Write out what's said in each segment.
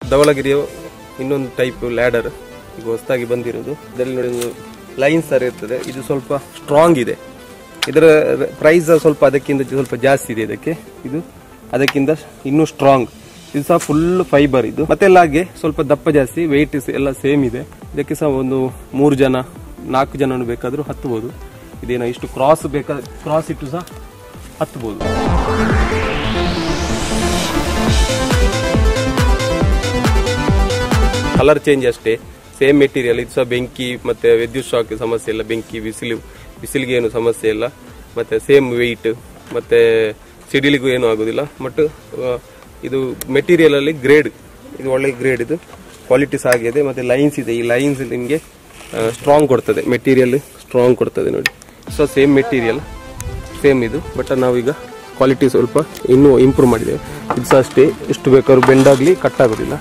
ಧವಳಗಿರಿಯ ಇನ್ನೊಂದು type ladder ಈಗ ಹೊಸದಾಗಿ ಬಂದಿರೋದು ಇದರಲ್ಲಿ ನೋಡಿ ಒಂದು ಲೈನ್ಸ್ ತರ ಇರ್ತದೆ ಇದು ಸ್ವಲ್ಪ ಸ್ಟ್ರಾಂಗ್ ಇದೆ ಇದರ ಪ್ರೈಸ್ ಸ್ವಲ್ಪ ಅದಕ್ಕಿಂತ ಸ್ವಲ್ಪ ಜಾಸ್ತಿ ಇದೆ ಇದಕ್ಕೆ ಇದು ಅದಕ್ಕಿಂತ ಇನ್ನೂ ಸ್ಟ್ರಾಂಗ್ ಇದು ಸಹ ಫುಲ್ ಫೈಬರ್ ಇದು ಮತ್ತೆ ಎಲ್ಲ ಹಾಗೆ ಸ್ವಲ್ಪ ದಪ್ಪ ಜಾಸ್ತಿ ವೆಯ್ಟ್ ಎಲ್ಲ ಸೇಮ್ ಇದೆ ಇದಕ್ಕೆ ಸಹ ಒಂದು ಮೂರು ಜನ ನಾಲ್ಕು ಜನ ಬೇಕಾದರೂ ಹತ್ತಬಹುದು ಇದೇನೋ ಇಷ್ಟು ಕ್ರಾಸ್ ಬೇಕಾದ ಕ್ರಾಸ್ ಇಟ್ಟು ಸಹ ಹತ್ತಬಹುದು ಕಲರ್ ಚೇಂಜ್ ಅಷ್ಟೇ ಸೇಮ್ ಮೆಟೀರಿಯಲ್ ಇದು ಸಹ ಬೆಂಕಿ ಮತ್ತೆ ವಿದ್ಯುತ್ ಶಾಕ್ ಸಮಸ್ಯೆ ಇಲ್ಲ ಬೆಂಕಿ ಬಿಸಿಲು ಬಿಸಿಲಿಗೆ ಏನು ಸಮಸ್ಯೆ ಇಲ್ಲ ಮತ್ತೆ ಸೇಮ್ ವೆಯ್ಟ್ ಮತ್ತೆ ಸಿಡಿಲಿಗೂ ಏನು ಆಗುದಿಲ್ಲ ಬಟ್ ಇದು ಮೆಟೀರಿಯಲ್ ಅಲ್ಲಿ ಗ್ರೇಡ್ ಇದು ಒಳ್ಳೆ ಗ್ರೇಡ್ ಇದು ಕ್ವಾಲಿಟಿ ಸಹ ಆಗಿದೆ ಮತ್ತೆ ಲೈನ್ಸ್ ಇದೆ ಈ ಲೈನ್ಸ್ ನಿಮಗೆ ಸ್ಟ್ರಾಂಗ್ ಕೊಡ್ತದೆ ಮೆಟೀರಿಯಲ್ ಸ್ಟ್ರಾಂಗ್ ಕೊಡ್ತದೆ ನೋಡಿ ಸೊ ಸೇಮ್ ಮೆಟೀರಿಯಲ್ ಸೇಮ್ ಇದು ಬಟ್ ನಾವೀಗ ಕ್ವಾಲಿಟಿ ಸ್ವಲ್ಪ ಇನ್ನೂ ಇಂಪ್ರೂವ್ ಮಾಡಿದ್ದೇವೆ ಇದು ಸಹ ಅಷ್ಟೇ ಎಷ್ಟು ಬೇಕಾದ್ರೂ ಬೆಂಡ್ ಆಗಲಿ ಕಟ್ ಆಗೋದಿಲ್ಲ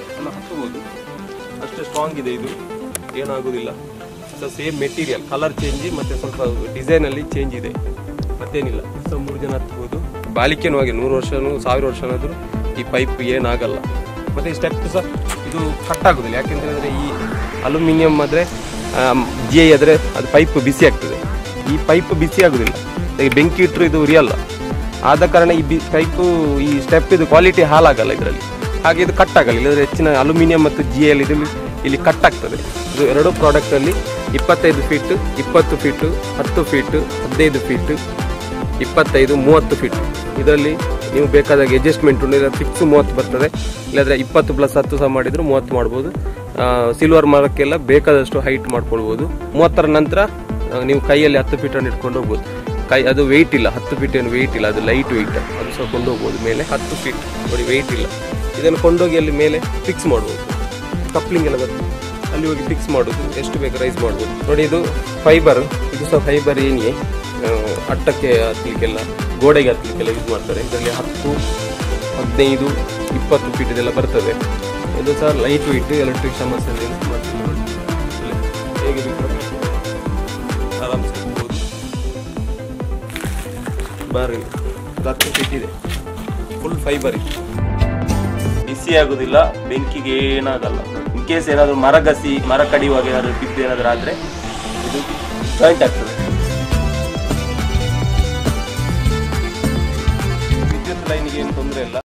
ಅಷ್ಟು ಸ್ಟ್ರಾಂಗ್ ಇದೆ ಇದು ಏನಾಗುದಿಲ್ಲ ಸೇಮ್ ಮೆಟೀರಿಯಲ್ ಕಲರ್ ಚೇಂಜ್ ಮತ್ತೆ ಸ್ವಲ್ಪ ಡಿಸೈನ್ ಅಲ್ಲಿ ಚೇಂಜ್ ಇದೆ ಮತ್ತೇನಿಲ್ಲ ಸೊ ಮೂರು ಜನ ಹತ್ಬೋದು ಬಾಲಿಕೆನೂ ಹಾಗೆ ನೂರು ವರ್ಷನೂ ಸಾವಿರ ವರ್ಷನಾದ್ರೂ ಈ ಪೈಪ್ ಏನಾಗಲ್ಲ ಮತ್ತೆ ಈ ಸ್ಟೆಪ್ ಸಹ ಇದು ಕಟ್ ಆಗುದಿಲ್ಲ ಯಾಕೆಂತ ಹೇಳಿದ್ರೆ ಈ ಅಲ್ಯೂಮಿನಿಯಂ ಆದ್ರೆ ಜಿ ಐ ಆದ್ರೆ ಅದು ಪೈಪ್ ಬಿಸಿ ಆಗ್ತದೆ ಈ ಪೈಪ್ ಬಿಸಿ ಆಗುದಿಲ್ಲ ಈಗ ಬೆಂಕಿ ಇಟ್ಟರು ಇದು ಉರಿಯಲ್ಲ ಆದ ಕಾರಣ ಈ ಪೈಪು ಈ ಸ್ಟೆಪ್ ಇದು ಕ್ವಾಲಿಟಿ ಹಾಳಾಗಲ್ಲ ಇದರಲ್ಲಿ ಹಾಗೆ ಇದು ಕಟ್ ಆಗಲ್ಲ ಇಲ್ಲದ್ರೆ ಹೆಚ್ಚಿನ ಅಲ್ಯೂಮಿನಿಯಂ ಮತ್ತು ಜಿ ಎಲ್ ಇದರಲ್ಲಿ ಇಲ್ಲಿ ಕಟ್ ಆಗ್ತದೆ ಇದು ಎರಡು ಪ್ರಾಡಕ್ಟ್ ಅಲ್ಲಿ ಇಪ್ಪತ್ತೈದು ಫೀಟ್ ಇಪ್ಪತ್ತು ಫೀಟ್ ಹತ್ತು ಫೀಟ್ ಹದಿನೈದು ಫೀಟ್ ಇಪ್ಪತ್ತೈದು ಮೂವತ್ತು ಫೀಟ್ ಇದರಲ್ಲಿ ನೀವು ಬೇಕಾದಾಗ ಅಡ್ಜಸ್ಟ್ಮೆಂಟ್ ಉಂಟು ಇಲ್ಲ ಫಿಕ್ಸ್ ಮೂವತ್ತು ಬರ್ತದೆ ಇಲ್ಲಾಂದ್ರೆ ಇಪ್ಪತ್ತು ಪ್ಲಸ್ ಹತ್ತು ಸಹ ಮಾಡಿದ್ರು ಮೂವತ್ತು ಮಾಡ್ಬೋದು ಸಿಲ್ವರ್ ಮರಕ್ಕೆಲ್ಲ ಬೇಕಾದಷ್ಟು ಹೈಟ್ ಮಾಡ್ಕೊಳ್ಬೋದು ಮೂವತ್ತರ ನಂತರ ಆ, ನೀವು ಕೈಯಲ್ಲಿ ಹತ್ತು ಫೀಟ್ ಅನ್ನು ಇಟ್ಕೊಂಡು ಹೋಗ್ಬೋದು ಕೈ ಅದು ವೆಯ್ಟ್ ಇಲ್ಲ ಹತ್ತು ಫೀಟ್ ಏನು ವೆಯ್ಟ್ ಇಲ್ಲ ಅದು ಲೈಟ್ ವೆಯ್ಟ್ ಅದು ಸಹ ಕೊಂಡು ಹೋಗ್ಬೋದು ಮೇಲೆ ಹತ್ತು ಫೀಟ್ ನೋಡಿ ವೆಯ್ಟ್ ಇಲ್ಲ ಇದನ್ನು ಕೊಂಡೋಗಿ ಅಲ್ಲಿ ಮೇಲೆ ಫಿಕ್ಸ್ ಮಾಡ್ಬೋದು ಕಪ್ಲಿಂಗ್ ಎಲ್ಲ ಬರ್ತದೆ ಅಲ್ಲಿ ಹೋಗಿ ಫಿಕ್ಸ್ ಮಾಡೋದು ಎಷ್ಟು ಬೇಕು ರೈಸ್ ಮಾಡ್ಬೋದು ನೋಡಿ ಇದು ಫೈಬರ್ ಇದು ಸಹ ಫೈಬರ್ ಏನಿಗೆ ಆ, ಅಟ್ಟಕ್ಕೆ ಹತ್ತಲಿಕ್ಕೆಲ್ಲ ಗೋಡೆಗೆ ಹತ್ತಲಿಕ್ಕೆಲ್ಲ ಯೂಸ್ ಮಾಡ್ತಾರೆ ಇದರಲ್ಲಿ ಹತ್ತು ಹದಿನೈದು ಇಪ್ಪತ್ತು ಫೀಟ್ ಇದೆಲ್ಲ ಬರ್ತದೆ ಇದು ಸಹ ಲೈಟ್ ವೆಯ್ಟ್ ಎಲೆಕ್ಟ್ರಿಕ್ ಸಮಸ್ಯೆ ಇಲ್ಲ, ಏನು ಸಮಸ್ಯೆ ಇಲ್ಲ ನೋಡಿ. ಇಲ್ಲಿ ಹೇಗೆ ಬೇಕಾದ್ರೂ ಆರಾಮ್ಸೆ ಹೋಗ್ಬೋದು ಬಾರಿ ಇದು ಹತ್ತು ಫೀಟ್ ಇದೆ ಫುಲ್ ಫೈಬರ್ ಇದೆ ಬಿಸಿ ಆಗುದಿಲ್ಲ ಬೆಂಕಿಗೆ ಏನಾಗಲ್ಲ ಇನ್ ಕೇಸ್ ಏನಾದ್ರು ಮರ ಗಸಿ ಮರ ಕಡಿಯುವಾಗ ಏನಾದ್ರು ಬಿದ್ದು ಏನಾದ್ರು ಆದ್ರೆ ಇದು ಜಾಯಿಂಟ್ ಆಗ್ತದೆ ವಿದ್ಯುತ್ ಲೈನ್ಗೆ ಏನು ತೊಂದರೆ ಇಲ್ಲ